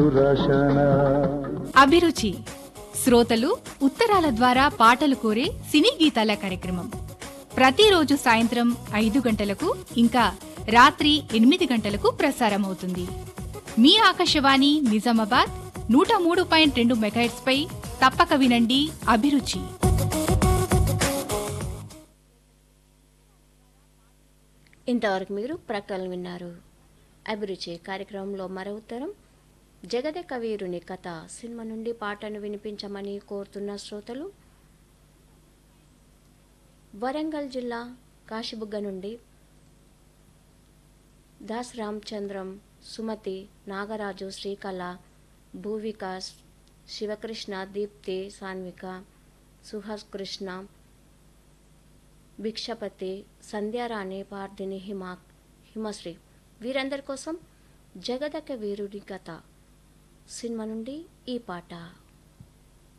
అభిరుచి శ్రోతలు ఉత్తరాల ద్వారా పాటలు కోరే సినీ గీతాల కార్యక్రమం ప్రతిరోజు సాయంత్రం ఐదు గంటలకు ఇంకా రాత్రి ఎనిమిది గంటలకు ప్రసారమవుతుంది మీ ఆకాశవాణి నిజామాబాద్ నూట మూడు పాయింట్ రెండు మెగాహెట్స్ పై తప్పక వినండి అభిరుచి ఇంతవరకు మీరు ప్రకటనలు విన్నారు అభిరుచి కార్యక్రమంలో మరో ఉత్తరం జగదేక వీరుని కథ సినిమా నుండి పాటను వినిపించమని కోరుతున్న శ్రోతలు వరంగల్ జిల్లా కాశీబుగ్గ నుండి దాస్ రామచంద్రం సుమతి నాగరాజు శ్రీకళ భూవికాస్ శివకృష్ణ దీప్తి సాన్విక సుహాస్ కృష్ణ భిక్షపతి సంధ్యారాణి పార్థిని హిమా హిమశ్రీ వీరందరి కోసం జగదక వీరుడి కథ సినిమా నుండి ఈ పాట